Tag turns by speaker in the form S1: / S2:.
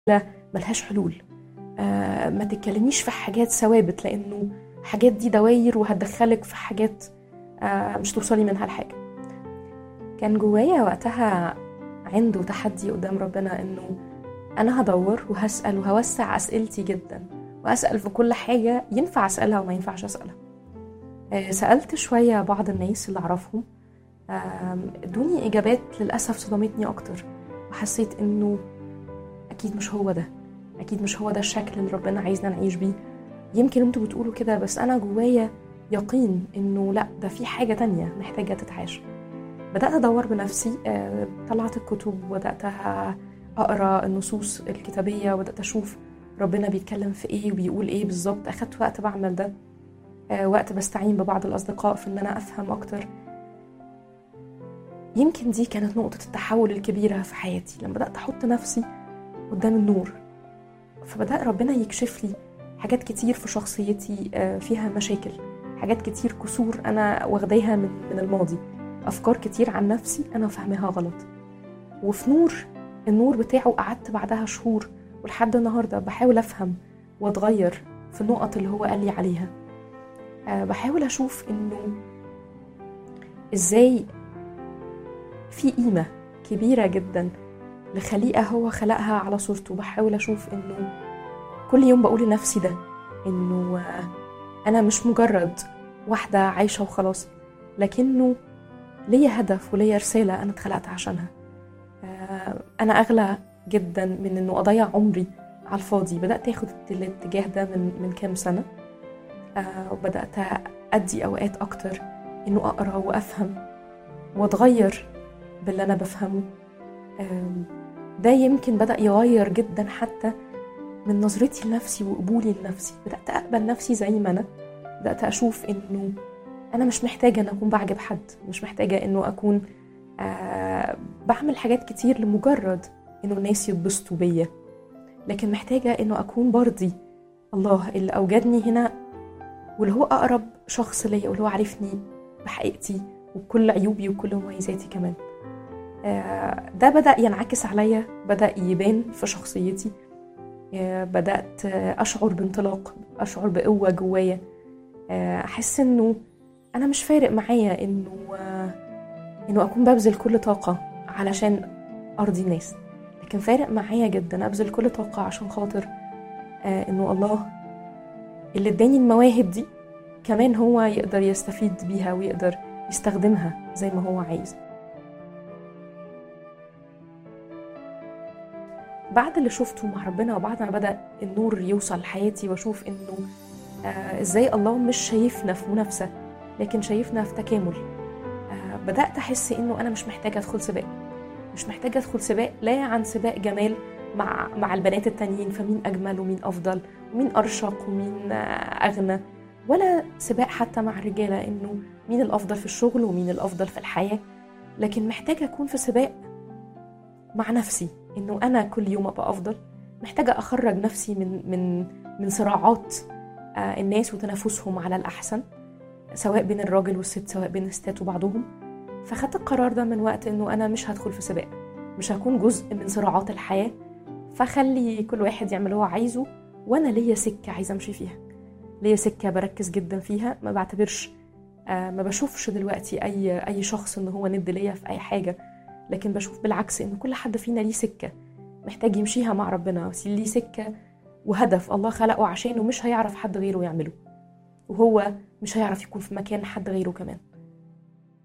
S1: ملهاش حلول آه ما تتكلميش في حاجات ثوابت لانه حاجات دي دواير وهتدخلك في حاجات آه مش توصلي منها لحاجه كان جوايا وقتها عنده تحدي قدام ربنا انه انا هدور وهسال وهوسع اسئلتي جدا واسال في كل حاجه ينفع اسالها وما ينفعش اسالها آه سالت شويه بعض الناس اللي اعرفهم ادوني اجابات للاسف صدمتني اكتر وحسيت انه اكيد مش هو ده اكيد مش هو ده الشكل اللي ربنا عايزنا نعيش بيه يمكن انتوا بتقولوا كده بس انا جوايا يقين انه لا ده في حاجه تانية محتاجه تتعاش بدات ادور بنفسي طلعت الكتب وبدات اقرا النصوص الكتابيه وبدات اشوف ربنا بيتكلم في ايه وبيقول ايه بالظبط اخدت وقت بعمل ده وقت بستعين ببعض الاصدقاء في ان انا افهم اكتر يمكن دي كانت نقطة التحول الكبيرة في حياتي لما بدأت أحط نفسي قدام النور فبدأ ربنا يكشف لي حاجات كتير في شخصيتي فيها مشاكل حاجات كتير كسور أنا واخداها من, من الماضي أفكار كتير عن نفسي أنا فاهمها غلط وفي نور النور بتاعه قعدت بعدها شهور ولحد النهاردة بحاول أفهم وأتغير في النقط اللي هو قال لي عليها بحاول أشوف إنه إزاي في قيمة كبيرة جدا لخليقة هو خلقها على صورته بحاول أشوف إنه كل يوم بقول لنفسي ده إنه أنا مش مجرد واحدة عايشة وخلاص لكنه ليا هدف وليا رسالة أنا اتخلقت عشانها أنا أغلى جدا من إنه أضيع عمري على الفاضي بدأت أخد الاتجاه ده من من كام سنة وبدأت أدي أوقات أكتر إنه أقرأ وأفهم وأتغير باللي أنا بفهمه ده يمكن بدأ يغير جدا حتى من نظرتي لنفسي وقبولي لنفسي بدأت أقبل نفسي زي ما أنا بدأت أشوف إنه أنا مش محتاجة أن أكون بعجب حد مش محتاجة إنه أكون آه بعمل حاجات كتير لمجرد إنه الناس يتبسطوا بيا لكن محتاجة إنه أكون برضي الله اللي أوجدني هنا واللي هو أقرب شخص ليا واللي هو عارفني بحقيقتي وبكل عيوبي وكل مميزاتي كمان ده بدأ ينعكس عليا بدأ يبان في شخصيتي بدأت أشعر بانطلاق أشعر بقوة جوايا أحس إنه أنا مش فارق معايا إنه إنه أكون ببذل كل طاقة علشان أرضي الناس لكن فارق معايا جدا أبذل كل طاقة عشان خاطر إنه الله اللي اداني المواهب دي كمان هو يقدر يستفيد بيها ويقدر يستخدمها زي ما هو عايز بعد اللي شفته مع ربنا وبعد ما بدأ النور يوصل لحياتي واشوف انه آه ازاي الله مش شايفنا في منافسة لكن شايفنا في تكامل آه بدأت أحس انه أنا مش محتاجة أدخل سباق مش محتاجة أدخل سباق لا عن سباق جمال مع مع البنات التانيين فمين أجمل ومين أفضل ومين أرشق ومين آه أغنى ولا سباق حتى مع الرجالة انه مين الأفضل في الشغل ومين الأفضل في الحياة لكن محتاجة أكون في سباق مع نفسي انه انا كل يوم ابقى افضل محتاجه اخرج نفسي من من من صراعات الناس وتنافسهم على الاحسن سواء بين الراجل والست سواء بين الستات وبعضهم فخدت القرار ده من وقت انه انا مش هدخل في سباق مش هكون جزء من صراعات الحياه فخلي كل واحد يعمل اللي هو عايزه وانا ليا سكه عايزه امشي فيها ليا سكه بركز جدا فيها ما بعتبرش ما بشوفش دلوقتي اي اي شخص ان هو ند ليا في اي حاجه لكن بشوف بالعكس ان كل حد فينا ليه سكه محتاج يمشيها مع ربنا ليه سكه وهدف الله خلقه عشانه مش هيعرف حد غيره يعمله وهو مش هيعرف يكون في مكان حد غيره كمان